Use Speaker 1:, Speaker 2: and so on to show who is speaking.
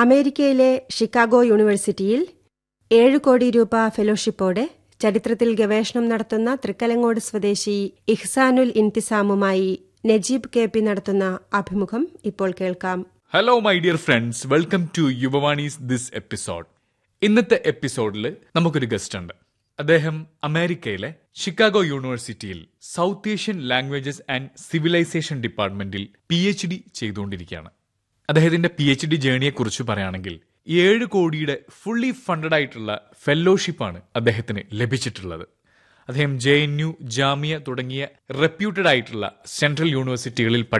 Speaker 1: അമേരിക്കയിലെ ഷിക്കാഗോ യൂണിവേഴ്സിറ്റിയിൽ ഏഴ് കോടി രൂപ ഫെലോഷിപ്പോടെ ചരിത്രത്തിൽ ഗവേഷണം നടത്തുന്ന തൃക്കലങ്ങോട് സ്വദേശി ഇഹ്സാനുൽ ഇന്തിസാമുമായി നജീബ് കെ പി നടത്തുന്ന അഭിമുഖം ഇപ്പോൾ കേൾക്കാം
Speaker 2: hello my dear friends welcome to Yuvavani's this episode ഇന്നത്തെ എപ്പിസോഡിൽ നമുക്കൊരു ഗസ്റ്റ് ഉണ്ട് അദ്ദേഹം അമേരിക്കയിലെ ഷിക്കാഗോ യൂണിവേഴ്സിറ്റിയിൽ South Asian languages and civilisation ഡിപ്പാർട്ട്മെന്റിൽ പി എച്ച് ഡി ചെയ്തുകൊണ്ടിരിക്കുകയാണ് അദ്ദേഹത്തിന്റെ പി എച്ച് ഡി ജേണിയെ കുറിച്ച് പറയുകയാണെങ്കിൽ ഏഴ് കോടിയുടെ ഫുള്ളി ഫണ്ടഡ് ആയിട്ടുള്ള ഫെല്ലോഷിപ്പാണ് അദ്ദേഹത്തിന് ലഭിച്ചിട്ടുള്ളത് അദ്ദേഹം ജെ എൻ യു ജാമിയ തുടങ്ങിയ റെപ്യൂട്ടഡ് ആയിട്ടുള്ള സെൻട്രൽ യൂണിവേഴ്സിറ്റികളിൽ